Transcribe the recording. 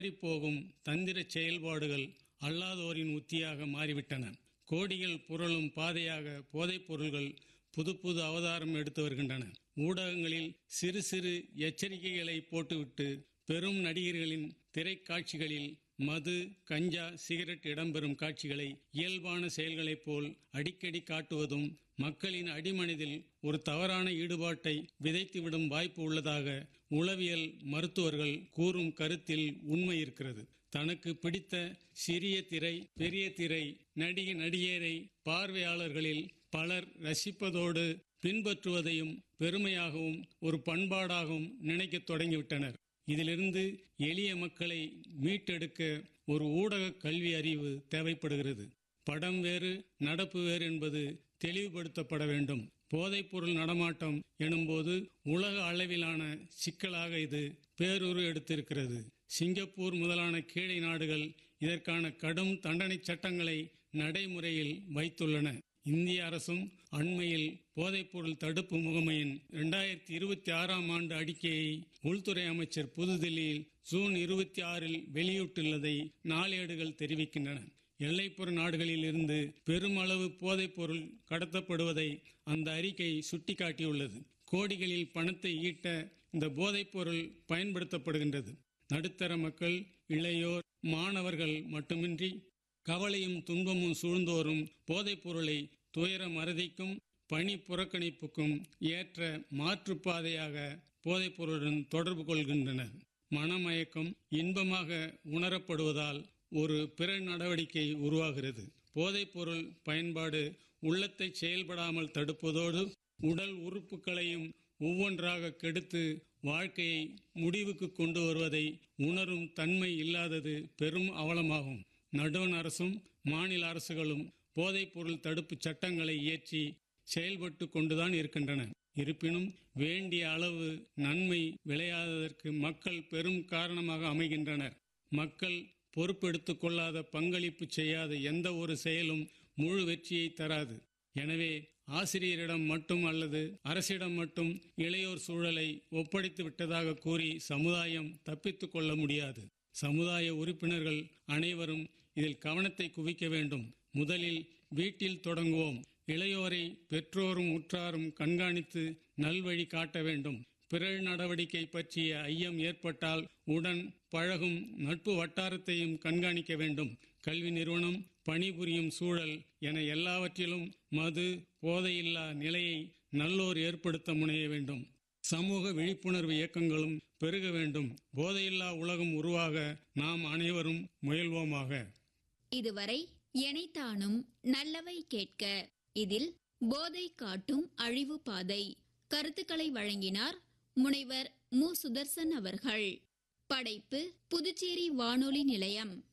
போகும் தந்திர செயல்பாடுகள் அல்லாதோரின் உத்தியாக மாறிவிட்டன கோடிகள் புரளும் பாதையாக போதைப் பொருள்கள் புது புது அவதாரம் எடுத்து வருகின்றன ஊடகங்களில் சிறு சிறு எச்சரிக்கைகளை போட்டுவிட்டு பெரும் நடிகர்களின் திரைக்காட்சிகளில் மது கஞ்சா சிகரெட் இடம்பெறும் காட்சிகளை இயல்பான செயல்களைப் போல் அடிக்கடி காட்டுவதும் மக்களின் அடிமனதில் ஒரு தவறான ஈடுபாட்டை விதைத்துவிடும் வாய்ப்பு உள்ளதாக உளவியல் மருத்துவர்கள் கூறும் கருத்தில் உண்மை இருக்கிறது தனக்கு பிடித்த சிறிய திரை பெரிய திரை நடிகை நடிகரை பார்வையாளர்களில் பலர் ரசிப்பதோடு பின்பற்றுவதையும் பெருமையாகவும் ஒரு பண்பாடாகவும் நினைக்கத் தொடங்கிவிட்டனர் இதிலிருந்து எளிய மக்களை மீட்டெடுக்க ஒரு ஊடக கல்வி அறிவு தேவைப்படுகிறது படம் வேறு நடப்பு வேறு என்பது தெளிவுபடுத்தப்பட வேண்டும் போதைப்பொருள் நடமாட்டம் எனும்போது உலக அளவிலான சிக்கலாக இது பேருரு எடுத்திருக்கிறது சிங்கப்பூர் முதலான கீழை நாடுகள் இதற்கான கடும் தண்டனை சட்டங்களை நடைமுறையில் வைத்துள்ளன இந்திய அரசும் அண்மையில் போதைப்பொருள் தடுப்பு முகமையின் இரண்டாயிரத்தி இருபத்தி ஆறாம் ஆண்டு அறிக்கையை உள்துறை அமைச்சர் புதுதில்லியில் ஜூன் இருபத்தி ஆறில் வெளியிட்டுள்ளதை நாளேடுகள் தெரிவிக்கின்றன எல்லைப்புற நாடுகளில் இருந்து பெருமளவு போதைப்பொருள் கடத்தப்படுவதை அந்த அறிக்கை சுட்டிக்காட்டியுள்ளது கோடிகளில் பணத்தை ஈட்ட இந்த போதைப்பொருள் பயன்படுத்தப்படுகின்றது நடுத்தர மக்கள் இளையோர் மாணவர்கள் மட்டுமின்றி கவலையும் துன்பமும் சூழ்ந்தோறும் போதைப் பொருளை துயர மறதிக்கும் பணி புறக்கணிப்புக்கும் ஏற்ற மாற்றுப்பாதையாக போதைப் பொருளுடன் தொடர்பு கொள்கின்றனர் மனமயக்கம் இன்பமாக உணரப்படுவதால் ஒரு பிற நடவடிக்கை உருவாகிறது போதைப் பொருள் பயன்பாடு உள்ளத்தை செயல்படாமல் தடுப்பதோடு உடல் உறுப்புகளையும் ஒவ்வொன்றாக கெடுத்து வாழ்க்கையை முடிவுக்கு கொண்டு வருவதை உணரும் தன்மை இல்லாதது பெரும் அவலமாகும் நடுவண் அரசும் மாநில அரசுகளும் போதைப்பொருள் தடுப்பு சட்டங்களை இயற்றி செயல்பட்டு கொண்டுதான் இருக்கின்றன இருப்பினும் வேண்டிய அளவு நன்மை விளையாததற்கு மக்கள் பெரும் காரணமாக அமைகின்றனர் மக்கள் பொறுப்பெடுத்துக் கொள்ளாத பங்களிப்பு செய்யாத எந்த ஒரு செயலும் முழு வெற்றியை தராது எனவே ஆசிரியரிடம் மட்டும் அல்லது அரசிடம் மட்டும் இளையோர் சூழலை ஒப்படைத்து விட்டதாக கூறி சமுதாயம் தப்பித்துக் கொள்ள முடியாது சமுதாய உறுப்பினர்கள் அனைவரும் இதில் கவனத்தை குவிக்க வேண்டும் முதலில் வீட்டில் தொடங்குவோம் இளையோரை பெற்றோரும் உற்றாரும் கண்காணித்து நல்வழி காட்ட வேண்டும் பிறர் நடவடிக்கை பற்றிய ஐயம் ஏற்பட்டால் உடன் பழகும் நட்பு வட்டாரத்தையும் கண்காணிக்க வேண்டும் கல்வி நிறுவனம் பணிபுரியும் சூழல் என எல்லாவற்றிலும் மது போதையில்லா நிலையை நல்லோர் ஏற்படுத்த முனைய வேண்டும் சமூக விழிப்புணர்வு இயக்கங்களும் பெருக வேண்டும் போதையில்லா உலகம் உருவாக நாம் அனைவரும் முயல்வோமாக இதுவரை எனைத்தானும் நல்லவை கேட்க இதில் போதை காட்டும் அழிவு பாதை கருத்துக்களை வழங்கினார் முனைவர் மு சுதர்சன் அவர்கள் படைப்பு புதுச்சேரி வானொலி நிலையம்